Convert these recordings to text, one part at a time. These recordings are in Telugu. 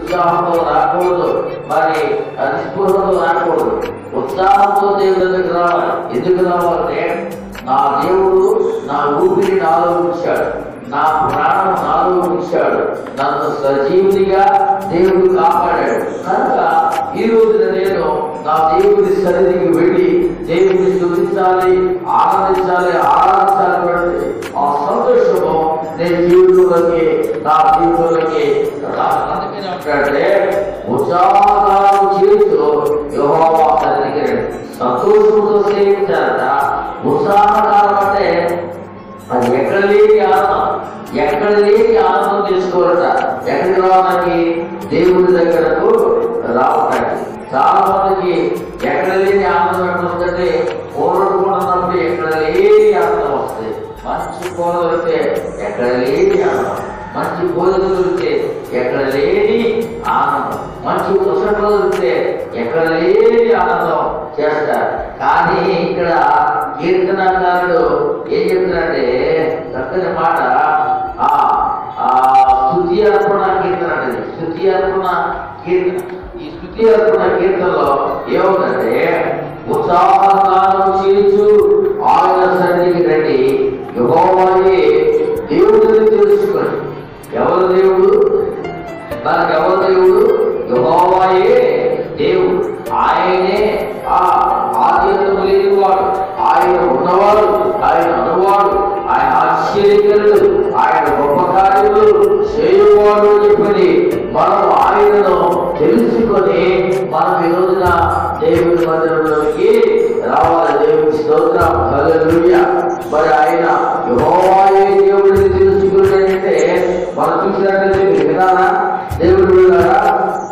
నిరుత్సాహంతో రాకూడదు మరి నిస్పృహతో రాకూడదు ఉత్సాహంతో దేవుడి దగ్గర రావాలి ఎందుకు రావాలంటే నా దేవుడు నా ఊపిరి నాలో ఉంచాడు నా ప్రాణం నాలో ఉంచాడు నన్ను సజీవునిగా దేవుడు కాపాడాడు కనుక ఈ రోజున నేను నా దేవుడి సన్నిధికి వెళ్ళి దేవుడిని స్థుతించాలి ఆనందించాలి ఆరాధించాలి అంటే ఆ సంతోషము నేను జీవితంలోకి నా జీవితంలోకి రా- అందుకనే ఉంటాడంటే ఉత్సాహకాలం చేస్తూ యెహోవా సన్నిధికి రండి సంతోషంతో సేవించాలట ఉత్సాహకాలం అంటే అది ఎక్కడ లేని ఆనందం ఎక్కడ లేని ఆనందం తీసుకోవాలట ఎక్కడికి రావడానికి దేవుడి దగ్గరకు రావడానికి చాలా మందికి ఎక్కడ లేని ఆనందం ఎక్కడ వస్తుందంటే పూర్వం కూడా ఉన్నప్పుడు ఎక్కడ లేని ఆనందం వస్తుంది మంచి కూర దొరికితే ఎక్కడ లేని ఆనందం మంచి భోజనం దొరికితే ఎక్కడ లేని ఆనందం మంచి పుస్తకాలు దొరికితే ఎక్కడ లేని ఆనందం చేస్తారు కానీ ఇక్కడ కీర్తనకారుడు ఏం చెప్తున్నాడంటే చక్కని మాట ఆ ఆ స్థుతి అర్పణ కీర్తన అంటే స్థుతి అర్పణ కీర్తన ఈ స్థుతి అర్పణ కీర్తనలో ఏముందంటే ఉత్సాహకాలం చేయొచ్చు ఆయన సన్నిధికి రండి యహోవాయే దేవుడిని తెలుసుకోండి ఎవరు దేవుడు మనకు ఎవరు దేవుడు యహోవాయే దేవుడు ఆయనే ఆ ఆద్యంతము లేనివాడు ఆయన ఉన్నవాడు ఆయన అనువాడు ఆయన ఆశ్చర్యకరుడు ఆయన గొప్ప కార్యములు చేయువాడు అని చెప్పని మనం ఆయనను తెలుసుకొని మనం ఈ రోజున దేవుని మందిరంలోకి రావాలి దేవుని స్తోత్రం హల్లెలూయా మరి ఆయన యెహోవాయే దేవుడిని తెలుసుకుని అంటే మనం చూసినట్లయితే మీరు విన్నారా దేవుడు విన్నారా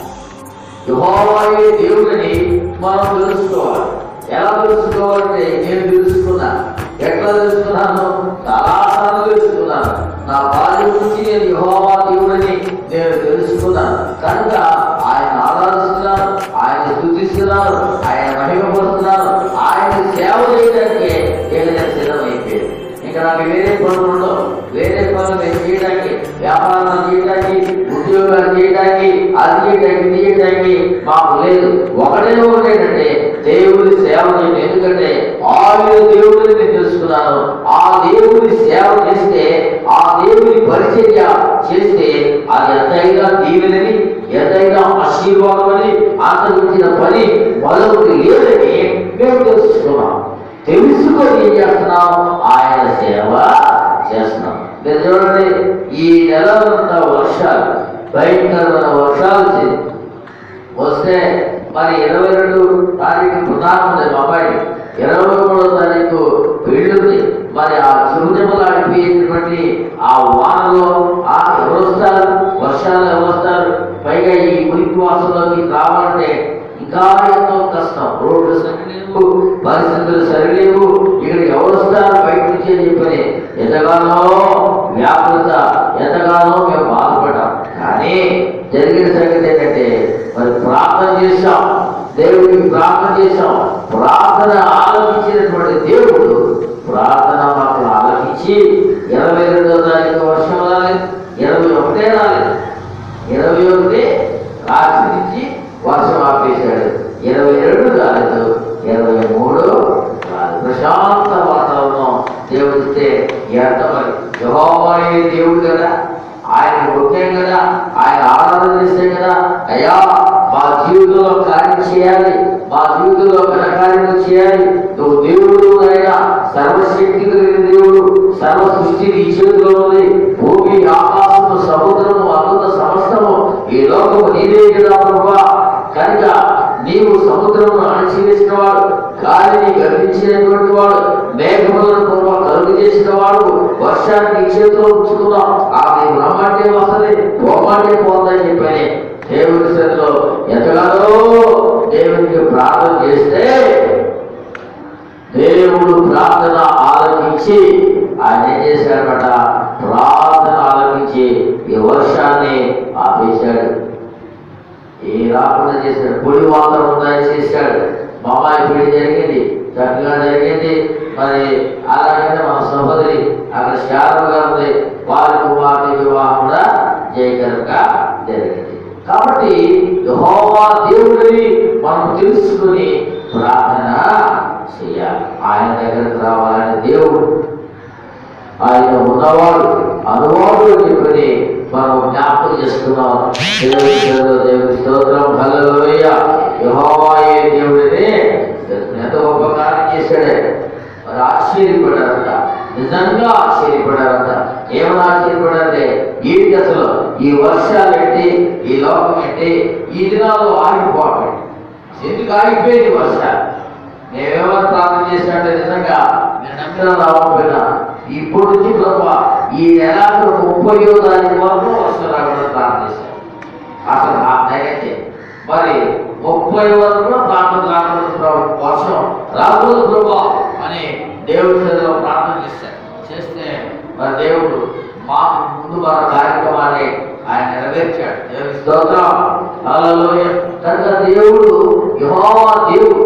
యెహోవాయే దేవుడని మనం తెలుసుకోవాలి ఎలా తెలుసుకోవాలంటే నేను తెలుసుకున్నా ఎట్లా తెలుసుకున్నాను చాలాసార్లు తెలుసుకున్నాను నా బాల్యం నుంచి నేను యెహోవా దేవుడని నేను తెలుసుకున్నాను కనుక ఆయన ఆరాధిస్తున్నాను ఆయన స్థుతిస్తున్నాను ఆయన మహిమపరుస్తున్నాను ఆయన సేవ చేయడానికి ఏదైనా సిద్ధమైపోయింది ఇంకా నాకు వేరే పనులు ఉండవు వేరే పనులు నేను చేయడానికి వ్యాపారాలు చేయడానికి ఉద్యోగాలు చేయడానికి అది చేయడానికి ఇది చేయడానికి మాకు లేదు ఒకటే ఒకటేనంటే దేవుడి సేవ చేయడం ఎందుకంటే ఆయన దేవుడిని నేను తెలుసుకున్నాను ఆ దేవుడి సేవ చేస్తే ఆ దేవుడి పరిచర్య చేస్తే అది ఎంతైనా దీవెనని ఎంతైనా ఆశీర్వాదమని అంతరించిన పని మరొకటి లేదని మేము తెలుసుకున్నాం తెలుసుకొని ఏం చేస్తున్నాం ఆయన సేవ చేస్తున్నాం మీరు చూడండి ఈ నెల ఉన్న వర్షాలు భయంకరమైన వర్షాలు వచ్చాయి. వస్తే మరి ఇరవై రెండు తారీఖు ప్రధానం ఉంది మా అబ్బాయి ఇరవై మూడో తారీఖు పెళ్ళుంది మరి ఆ చిరుజములు ఆడిపోయేటువంటి ఆ వానలో ఆ ఎవరు వస్తారు వర్షాలు ఎవరు వస్తారు పైగా ఈ మురికి వాసంలోకి రావాలంటే ఇంకా ఎంతో కష్టం రోడ్లు సరిలేవు పరిస్థితులు సరిలేవు ఇక్కడ ఎవరు వస్తారు బయట నుంచి అని చెప్పని ఎంతగానో వ్యాపృత ఎంతగానో మేము బాధపడ్డాం కానీ జరిగిన సంగతి ఏంటంటే మరి ప్రార్థన చేశాం దేవుడికి ప్రార్థన చేశాం ప్రార్థన ఆలోచించినటువంటి దేవుడు ప్రార్థన మాకు ఆలోచించి ఇరవై రెండో తారీఖు వర్షం రాలేదు ఇరవై ఒకటే రాలేదు ఇరవై ఒకటి రాత్రి నుంచి వర్షం ఆపేశాడు ఇరవై రెండు రాలేదు ఇరవై మూడు రాలేదు ప్రశాంత వాతావరణం దేవుడిస్తే ఎంత మరి యహోవాయే దేవుడు కదా ఆయన కొట్టాం కదా ఆయన ఆరాధన చేస్తే కదా అయ్యా మా జీవితంలో కార్యం చేయాలి మా జీవితంలో ఘనకార్యం చేయాలి నువ్వు దేవుడు అయినా సర్వశక్తి కలిగిన దేవుడు సర్వ సృష్టి నీ చేతిలో ఉంది భూమి ఆకాశము సముద్రము అనంత సమస్తము ఈ లోకము నీదే కదా ప్రభా కనుక నీవు సముద్రమును అణచివేసిన వాడు గాలిని గర్వించినటువంటి వాడు మేఘములను ప్రభా కలుగు చేసిన వాడు వర్షాన్ని నీ చేతిలో ఉంచుకున్నాం ఆ నీవు రమ్మంటే వస్తుంది పోమంటే పోతుందని చెప్పని దేవుడి సరిలో ఎంతగానో దేవునికి ప్రార్థన చేస్తే దేవుడు ప్రార్థన ఆలకించి ఆయన ఏం చేశాడనమాట ప్రార్థన ఆలకించి ఈ వర్షాన్ని ఆపేశాడు ఏ రాకుండా చేశాడు పొడి వాతావరణం తయారు చేశాడు మా అమ్మాయి పెళ్లి జరిగింది చక్కగా జరిగింది మరి అలాగే మా సహోదరి అక్కడ శారద గారు ఉంది వారి కుమార్తె వివాహం కూడా జయకరంగా జరిగింది కాబట్టి యెహోవా దేవుడిని మనం తెలుసుకుని ప్రార్థన చేయాలి ఆయన దగ్గరకు రావాలని దేవుడు ఆయన ఉన్నవాడు అనువాడు చెప్పని మనం జ్ఞాపకం చేసుకున్నాం దేవుడి స్తోత్రం, దేవుడి స్తోత్రం హల్లెలూయ యెహోవాయే దేవుడిని ఎంత గొప్ప కార్యం చేశాడే మరి ఆశ్చర్యపడారంట నిజంగా ఆశ్చర్యపడారంట ఏమని ఆశ్చర్యపడారంటే ఏంటి అసలు ఈ వర్షాలు ఏంటి ఈ లోకం ఏంటి ఈ దినాలు ఆగిపోవటం ఎందుకు ఆగిపోయింది వర్షాలు నేనేమో ప్రార్థన చేశానంటే నిజంగా నేను నమ్మిన రావకపోయినా ఇప్పుడు నుంచి ప్రభా ఈ నెలకు ముప్పయో తారీఖు వరకు వర్షం రాకుండా ప్రార్థన చేశాను అసలు ఆ నెలకే మరి ముప్పై వరకు ప్రార్థన రాకూడదు ప్రభు వర్షం రాకూడదు ప్రభా అని దేవుడి సన్నిధిలో ప్రార్థన చేశాను చేస్తే మరి దేవుడు మా ముందు మన కార్యక్రమాన్ని ఆయన నెరవేర్చాడు దేవుని స్తోత్రం హల్లెలూయ కనుక దేవుడు యెహోవా దేవుడు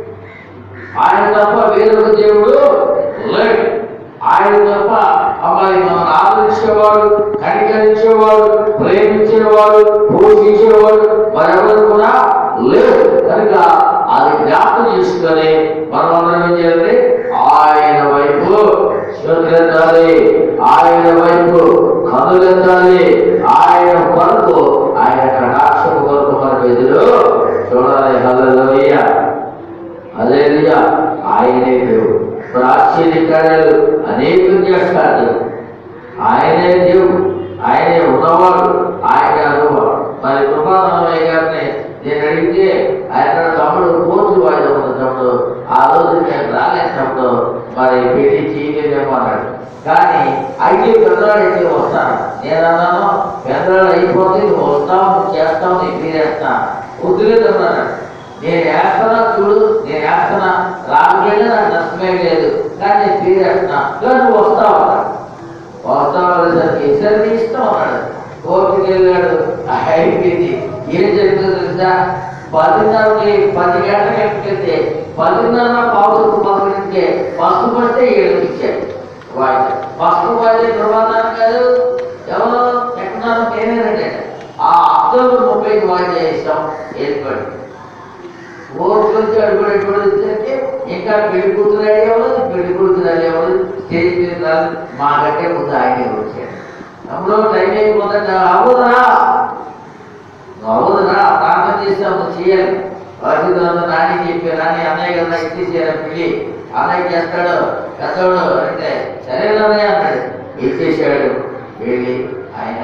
ఆయన తప్ప వేరొక దేవుడు లేడు ఆయన తప్ప అమ్మాయి మనం ఆదరించేవాడు కనికరించేవాడు ప్రేమించేవాడు పోషించేవాడు మరెవరు కూడా లేడు కనుక అది జ్ఞాపకం చేసుకొని మనం అందరం ఏం చేయాలి ఆయన వైపు శ్రద్ధెత్తాలి ఆయన వైపు కనులెత్తాలి ఆయన కొరకు ఆయన కటాక్షము కొరకు మనకు ఎదురు చూడాలి హల్లెలూయ అదేవిధంగా ఆయనే దేవుడు మరి ఆశ్చర్యకార్యాలు అనేకం చేస్తాడు దేవుడు. ఆయనే దేవుడు ఆయనే ఉన్నవాడు ఆయన అనుభవం మరి కృపానమయ్య గారిని నేను అడిగితే ఆయన తమ్ముడు కోర్టు వాయిదా ఉన్న తమ్ముడు ఆ రోజు నేను రాలేని తమ్ముడు మరి పెళ్లి చేయలేదేమో అన్నాడు కానీ అయితే పెద్దవాడు అయితే వస్తాను నేను అన్నాను పెద్దవాడు అయిపోతే నువ్వు వస్తావు నువ్వు చేస్తావు నేను తీరేస్తా వద్దులేదన్నాడు నేను వేస్తున్నా చూడు నేను వేస్తున్నా రాకపోయినా నాకు నష్టమే లేదు కానీ నేను తీరేస్తున్నా ఇలా నువ్వు వస్తావు అన్నాడు. వస్తావు అనేసరికి సరే నీ ఇష్టం అన్నాడు కోర్టుకి వెళ్ళాడు అయిపోయింది ఏం జరుగుతుందో తెలుసా పదిన్నరకి పది గంటలకి ఎక్కడికెళ్తే పదిన్నర పావులకు పదకొండింటికి ఫస్ట్ పడితే ఏడుకి ఇచ్చాడు వాయిదా ఫస్ట్ వాయిదా ప్రమాదాన్ని కాదు ఎవరు ఎక్కడున్నారు నేనేనంటే ఆ అక్టోబర్ ముప్పైకి వాయిదా చేస్తాం ఏర్పడి ఓట్లు వచ్చి అడుగుడు అడుగుడు వచ్చేసరికి ఇంకా పెళ్లి కూతురు రెడీ అవ్వదు పెళ్లి కూతురు రెడీ అవ్వదు స్టేజ్ మీద రాదు మాకంటే ముందు ఆయనే వచ్చాడు అప్పుడు టైం అయిపోతుందా అవ్వదురా నువ్వు అవ్వదురా ప్రార్థన చేసాము చేయాలి బాధ్యతలంతా నాని చెప్పి నాని అన్నయ్య కదా ఇచ్చేసారు పెళ్ళి అన్నయ్య చేస్తాడు పెద్దవాడు అంటే సరే అన్నయ్య అన్నాడు ఇచ్చేసాడు వెళ్ళి ఆయన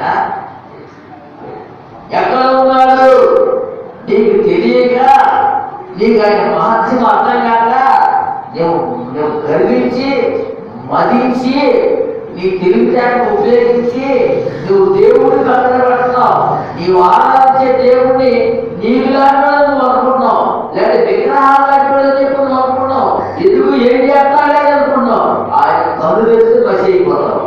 ఎక్కడ ఉన్నాడు నీకు తెలియక నీకు ఆయన మహత్యం అర్థం కాక నువ్వు నువ్వు గర్వించి మదించి నీ తెలివితేటను ఉపయోగించి నువ్వు దేవుడిని పక్కన పెడుతున్నావు నీవు ఆరాధించే దేవుడిని నీకు లాంటి నువ్వు అనుకున్నావు లేదా విగ్రహాలు లాంటి వాడు చెప్పి నువ్వు అనుకున్నావు ఎందుకు ఏం చేస్తాడే అనుకున్నావు ఆయన కన్ను తెరిచి బసి అయిపోతావు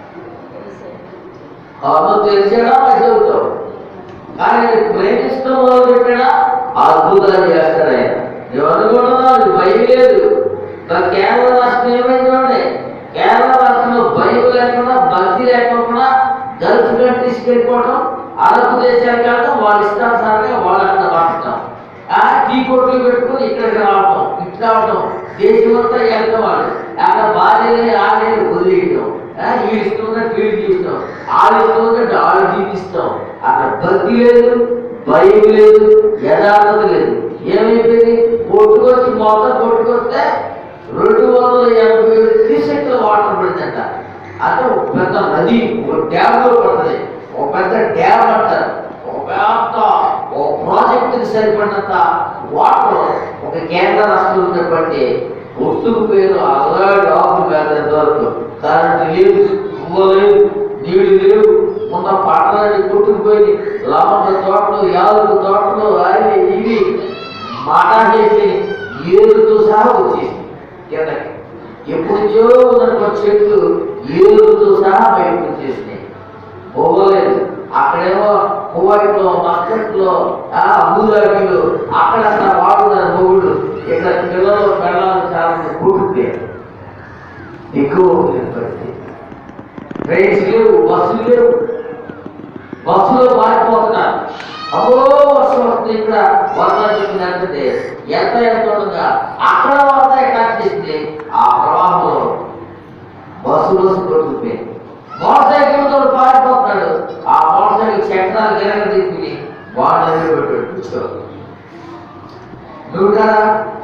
కన్ను తెరిచాడా బసి అవుతావు కానీ ప్రేమిస్తూ మొదలు పెట్టాడా అద్భుతాలు చేస్తాడు ఆయన నువ్వు అనుకుంటున్నావు భయం లేదు మరి కేరళ రాష్ట్రం ఏమైంది చూడండి కేరళ రాష్ట్రంలో భయం లేకుండా భక్తి లేకుండా గల్ఫ్ కంట్రీస్కి వెళ్ళిపోవడం అరబ్ దేశాలు కాక వాళ్ళ ఇష్టానుసారంగా వాళ్ళు అక్కడ బతకడం ఆ టీ కొట్లు పెట్టుకుని ఇక్కడికి రావటం ఇట్లా రావటం దేశం అంతా వెళ్తాం వాళ్ళు అక్కడ భార్యని ఆడని వదిలేయటం వీడు ఇస్తున్నట్టు వీడు తీస్తాం ఆడు ఇస్తున్నట్టు ఆడు జీవిస్తాం అక్కడ భక్తి లేదు భయం లేదు యథార్థత లేదు ఏమైపోయింది కొట్టుకొచ్చి మొత్తం కొట్టుకొస్తే రెండు వందల ఎనభై ఏడు క్యూసెక్ల వాటర్ పడిందంట అంటే ఒక పెద్ద నది ఒక డ్యామ్ లో పడుతుంది ఒక పెద్ద డ్యామ్ అంటారు ఒక పెద్ద ఒక ప్రాజెక్టుకి సరిపడినంత వాటర్ ఒక కేంద్ర రాష్ట్రంలో ఉన్నటువంటి ఒట్టుకు పేరు అలాగే ఆకు వేదంత వరకు కరెంట్ లేదు పువ్వు లేదు నీళ్లు లేవు ఉన్న పట్టణాన్ని కొట్టుకుపోయి లవంగ తోటలు యాలకు తోటలు అవి ఇవి మాట చేసి ఏరుతో సహా వచ్చేసి కిందకి ఎప్పుడుచో ఉన్న చెట్లు ఏరుతో సహా బయటకు వచ్చేసినాయి పోగలేదు అక్కడేమో కువైట్లో మస్కట్లో ఆ అబుదాబిలో అక్కడ అక్కడ వాడున్నారు మొగుళ్ళు ఇక్కడ పిల్లలు పిల్లలు చాలా మంది కూడుకుంటారు ఎక్కువ పరిస్థితి ట్రైన్స్ లేవు బస్సులు లేవు బస్సులో పారిపోతున్నారు అబ్బో వర్షం వస్తుంది ఇక్కడ వరద చెప్పిందంటే ఎంత ఎంత ఉండగా అక్కడ వరద ఎట్లా చేసింది ఆ ప్రవాహంలో బస్సు బస్సు కొట్టుకుపోయింది మోటార్ సైకిల్ తో పారిపోతున్నాడు ఆ మోటార్ సైకిల్ చక్రాలు గిరగ తిప్పి వాళ్ళ దగ్గర పెట్టాడు కూర్చో నువ్వు కదా